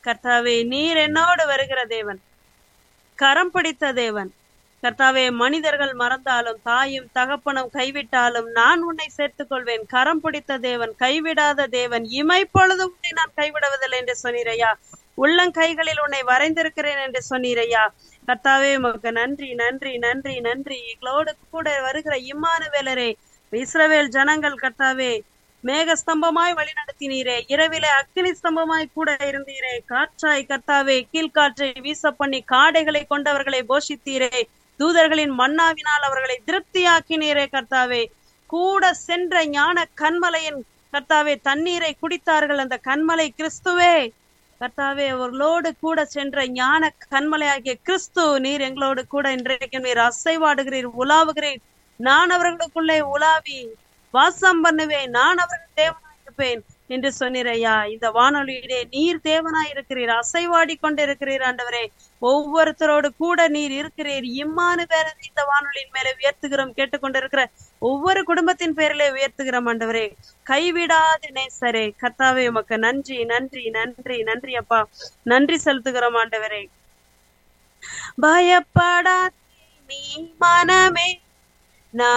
கர்த்தாவே நீர் என்னோடு வருகிற தேவன் கரம் பிடித்த தேவன் கர்த்தாவே மனிதர்கள் மறந்தாலும் தாயும் தகப்பனும் கைவிட்டாலும் நான் உன்னை சேர்த்துக் கொள்வேன் கரம் பிடித்த தேவன் கைவிடாத தேவன் இமைப்பொழுது உன்னை நான் கைவிடுவதில்லை என்று சொன்னீரையா உள்ளங்கைகளில் உன்னை வரைந்திருக்கிறேன் என்று சொன்னீரையா கர்த்தாவே உமக்கு நன்றி நன்றி நன்றி நன்றி எங்களோடு கூட வருகிற இம்மானுவேலரே இஸ்ரவேல் ஜனங்கள் கர்த்தாவே மேக ஸ்தம்பமாய் வழி நடத்தினீரே இரவிலே அக்கினி ஸ்தம்பமாய் கூட இருந்தீரே காற்றாய் கர்த்தாவே கீழ்காற்றை வீச பண்ணி காடைகளை கொண்டவர்களை போஷித்தீரே தூதர்களின் மன்னாவினால் அவர்களை திருப்தியாக்கினீரே கர்த்தாவே கூட சென்ற ஞான கண்மலையின் கர்த்தாவே தண்ணீரை குடித்தார்கள் அந்த கண்மலை கிறிஸ்துவே கர்த்தாவே அவர்களோடு கூட சென்ற ஞான கண்மலையாகிய கிறிஸ்து நீர் எங்களோடு கூட இன்றைக்கு நீர் அசைவாடுகிறீர் உலாவுகிறீர் நான் அவர்களுக்குள்ளே உலாவி வாசம் பண்ணுவேன் நான் அவர்கள் தேவனாயிருப்பேன் என்று சொன்னீரையா இந்த வானொலியிலே நீர் தேவனாய் இருக்கிறீர் அசைவாடி கொண்டிருக்கிறீர் ஆண்டவரே ஒவ்வொருத்தரோடு கூட நீர் இருக்கிறீர் இம்மானு வேற இந்த வானொலியின் மேலே உயர்த்துகிறோம் கேட்டுக்கொண்டிருக்கிற ஒவ்வொரு குடும்பத்தின் பேரிலே உயர்த்துகிறோம் ஆண்டவரே கைவிடாத நேசரே கர்த்தாவே உமக்கு நன்றி நன்றி நன்றி நன்றி அப்பா நன்றி செலுத்துகிறோம் ஆண்டவரே பயப்படாதே நீ மனமே நான்